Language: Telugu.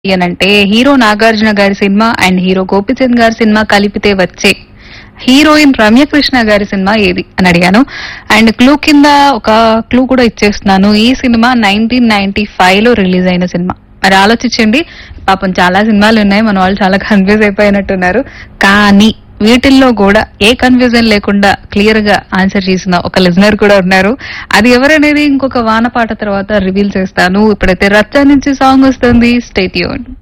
అంటే హీరో నాగార్జున గారి సినిమా అండ్ హీరో గోపిచంద్ గారి సినిమా కలిపితే వచ్చే హీరోయిన్ రమ్యకృష్ణ గారి సినిమా ఏది అని అడిగాను అండ్ క్లూ కింద ఒక క్లూ కూడా ఇచ్చేస్తున్నాను ఈ సినిమా నైన్టీన్ నైన్టీ ఫైవ్ లో రిలీజ్ అయిన సినిమా మరి ఆలోచించండి పాపం చాలా సినిమాలు ఉన్నాయి మన వాళ్ళు చాలా కన్ఫ్యూజ్ అయిపోయినట్టున్నారు కానీ వీటిల్లో కూడా ఏ కన్ఫ్యూజన్ లేకుండా క్లియర్ గా ఆన్సర్ చేసిన ఒక లిజనర్ కూడా ఉన్నారు అది ఎవరనేది ఇంకొక వానపాట తర్వాత రివీల్ చేస్తాను ఇప్పుడైతే రచ్చ నుంచి సాంగ్ వస్తుంది స్టేట్ యూన్